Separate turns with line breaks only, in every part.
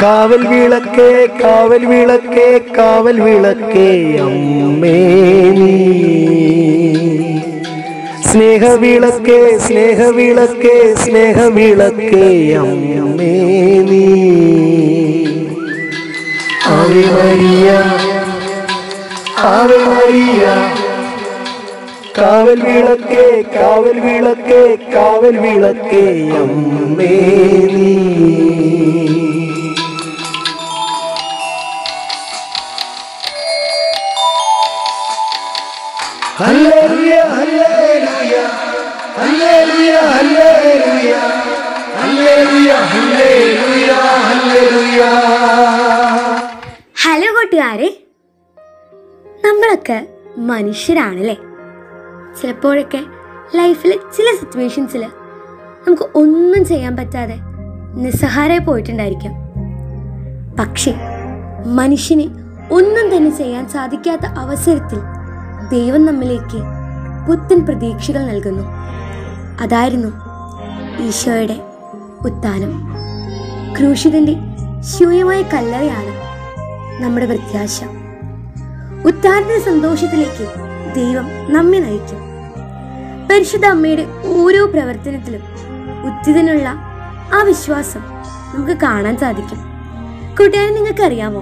കാവൽ വിളക്കേ കാവൽ വിളക്കേ കാവൽ വിളക്കേ അമ്മേ നീ സ്നേഹവിളക്കേ സ്നേഹവിളക്കേ സ്നേഹവിളക്കേ അമ്മേ നീ ആവേ മരിയ ആവേ മരിയ കാവൽ വിളക്കേ കാവൽ വിളക്കേ കാവൽ വിളക്കേ അമ്മേ നീ hallelujah hallelujah hallelujah hallelujah hallelujah hallelujah hallelujah
hello കൂട്ടുകാരെ നമ്മളൊക്കെ മനുഷ്യരാണല്ലേ ചിലപ്പോഴൊക്കെ ലൈഫിൽ ചില സിറ്റുവേഷൻസിൽ നമുക്ക് ഒന്നും ചെയ്യാൻ പറ്റാതെ നിസ്സഹാരായി പോയിട്ടുണ്ടായിരിക്കാം പക്ഷേ മനുഷ്യന് ഒന്നും തന്നെ ചെയ്യാൻ സാധിക്കാത്ത അവസരത്തിൽ ദൈവം നമ്മിലേക്ക് പുത്തൻ പ്രതീക്ഷകൾ നൽകുന്നു അതായിരുന്നു ഈശോയുടെ ഉത്ഥാനം ക്രൂശിതന്റെ ശൂന്യമായ കല്ലറയാണ് നമ്മുടെ പ്രത്യാശ ഉത്താരണ സന്തോഷത്തിലേക്ക് ദൈവം നമ്മെ നയിക്കും പരിശുദ്ധ അമ്മയുടെ ഓരോ പ്രവർത്തനത്തിലും ഉത്തിതനുള്ള ആ വിശ്വാസം നമുക്ക് കാണാൻ സാധിക്കും കൂട്ടുകാരെ നിങ്ങൾക്കറിയാമോ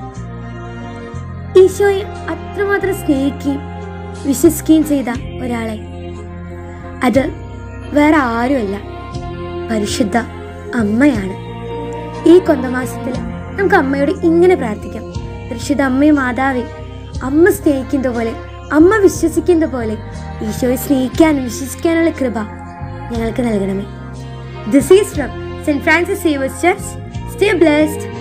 ഈശോയെ അത്രമാത്രം സ്നേഹിക്കുകയും വിശ്വസിക്കുകയും ചെയ്ത ഒരാളെ അത് വേറെ ആരുമല്ല പരിശുദ്ധ അമ്മയാണ് ഈ കൊന്തമാസത്തിൽ നമുക്ക് അമ്മയോട് ഇങ്ങനെ പ്രാർത്ഥിക്കാം പരിശുദ്ധ അമ്മയും മാതാവേ അമ്മ സ്നേഹിക്കുന്ന പോലെ അമ്മ വിശ്വസിക്കുന്ന പോലെ ഈശോയെ സ്നേഹിക്കാനും വിശ്വസിക്കാനുള്ള കൃപ ഞങ്ങൾക്ക് നൽകണമേ this is from saint Francis Xavier's church stay blessed